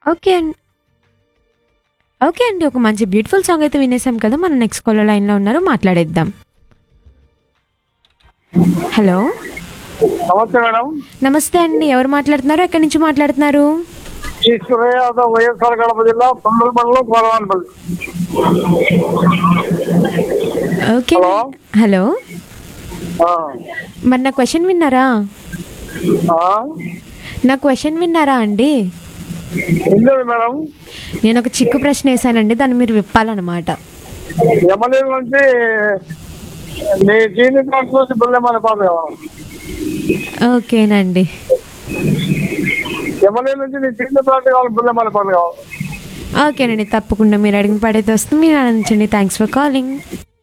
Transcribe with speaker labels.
Speaker 1: Okay అండి okay అండి ఒక మంచి బ్యూటిఫుల్ సాంగ్ అయితే వినేసాం కదా మన నెక్స్ట్ కాలర్ లైన్లో ఉన్నారు మాట్లాడేద్దాం హలో
Speaker 2: నమస్తే మేడం
Speaker 1: నమస్తే అండి ఎవరు మాట్లాడుతున్నారు ఎక్కడి నుంచి మాట్లాడుతున్నారు
Speaker 2: ఈశ్వర యాదవ్ వైఎస్ఆర్ కడప జిల్లా తొండూరు మండలం కోరవానపల్లి
Speaker 1: ఓకే
Speaker 2: హలో.
Speaker 1: హలో
Speaker 2: ఆ.
Speaker 1: మరి నా క్వశ్చన్ విన్నారా
Speaker 2: ఆ?
Speaker 1: నా క్వశ్చన్ విన్నారా అండి
Speaker 2: ఉండేది మేడం
Speaker 1: నేను ఒక చిక్కు ప్రశ్న వేసానండి దాన్ని మీరు విప్పాలన్నమాట
Speaker 2: ఎమ్మెల్యే నుంచి నీ చీని కార్డు చూసి బిల్లమని పాప
Speaker 1: ఓకేనండి
Speaker 2: ఎమ్మెల్యే నుంచి నీ చీని ప్లాట్ కావాలి బిల్లమని పాప
Speaker 1: ఓకేనండి తప్పకుండా మీరు అడిగిన పడైతే వస్తుంది మీరు ఆనందించండి థ్యాంక్స్ ఫర్ కాలింగ్